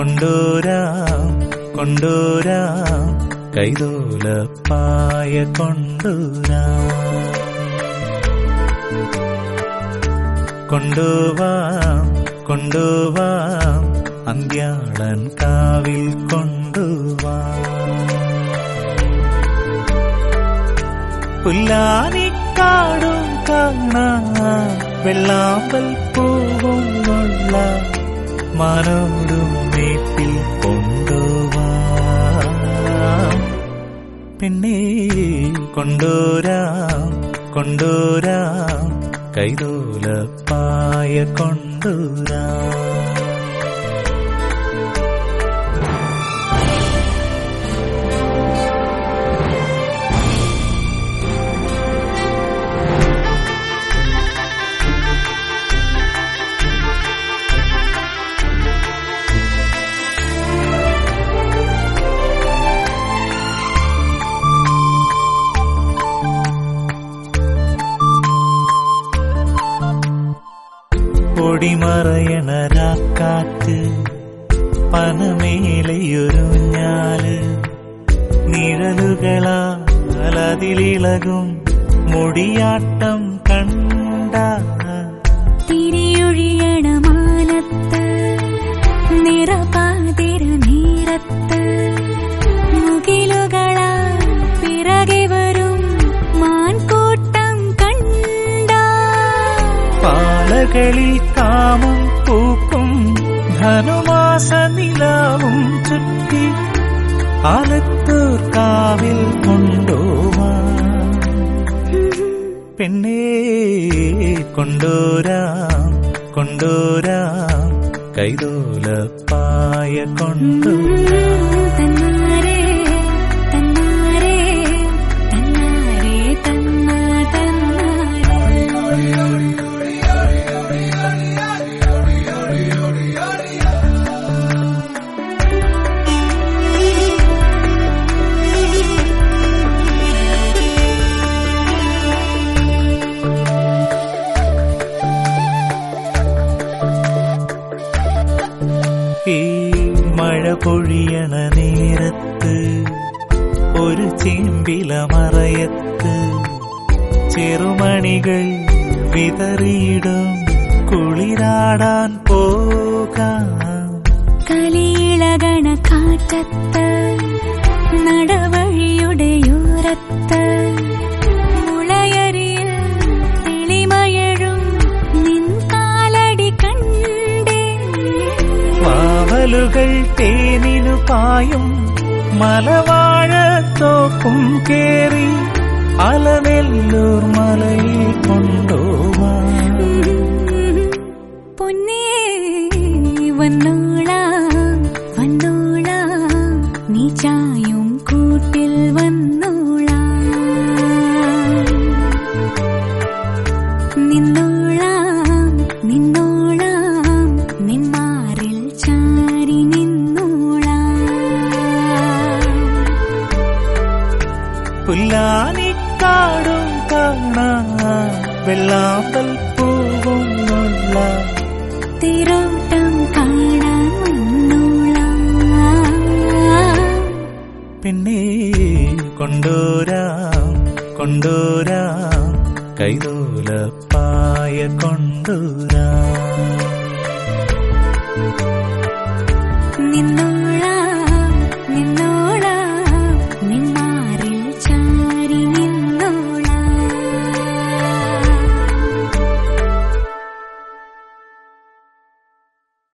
കൊണ്ടൂരാം കൊണ്ടൂരാം കൈതോലപ്പായ കൊണ്ടൂരാം കൊണ്ടുവാം കൊണ്ടുവാം അന്ത്യാളൻ കാവിൽ കൊണ്ടുവാം പുല്ലാനിക്കാടും കാണാം വെള്ളാമ്പൽ പൂവും ഉള്ള മാനോടും വീട്ടിൽ കൊണ്ടുവാം പെണ്ണേ കൊണ്ടൂരാം കൊണ്ടൂരാം കൈതോലപ്പായ കൊണ്ടൂരാം പൊടിമറയണ രാക്കാറ്റ് പനമേലയൊരുഞ്ഞാല് നിഴലുകളാൽ അതിലിളകും മുടിയാട്ടം കണ്ട തിരിയൊഴിയണ മാനത്ത് നിറപാതിര നീരത്ത് മുകിലുകളാ പിറകെ വരും മാൻകൂട്ടം കണ്ട പാലകളിൽ കാമം പൂക്കും ധനുമാസ നിലാവും ചുറ്റി ആലത്തൂർ കാവിൽ കൊണ്ടുവാ പെണ്ണേ കൊണ്ടൂരാം കൊണ്ടൂരാം കൈതോലപ്പായ കൊണ്ടൂരാം തന്നാരേ തന്നാരേ തന്നാരേ തന്നാ തന്നാരേ ഈ മഴ പൊഴിയണ നേരത്ത് ഒരു ചേമ്പില മറയത്ത് ചെറുമണികൾ വിതറിയിടും കുളിരാടാൻ പോകാം കലിയിളകണ കാറ്റത്ത് നടവഴിയുടെയോരത്ത് മുളയരിയിൽ തെളിമയഴും നിൻ കാലടി കണ്ടേ വാവലുകൾ തേനിനു പായും മലവാഴത്തോക്കും കേറി അലനെല്ലൂർ മലയിൽ കൊണ്ടുപോവാം പൊന്നേ വന്നോളാം വന്നോളാം നീ ചായും കൂട്ടിൽ വന്നോളാം നിന്നോളാം നിന്നോളാം നിന്മാറിൽ ചാരി നിന്നോളാം പുല്ലാനിക്കാടും കാണാം വെള്ളാമ്പൽ പൂവും ഉള്ള തിരോട്ടം കാണാൻ വന്നോളാം പിന്നെ കൊണ്ടൂരാം കൊണ്ടൂരാം കൈതോലപ്പായ കൊണ്ടൂരാം നിന്നോളാം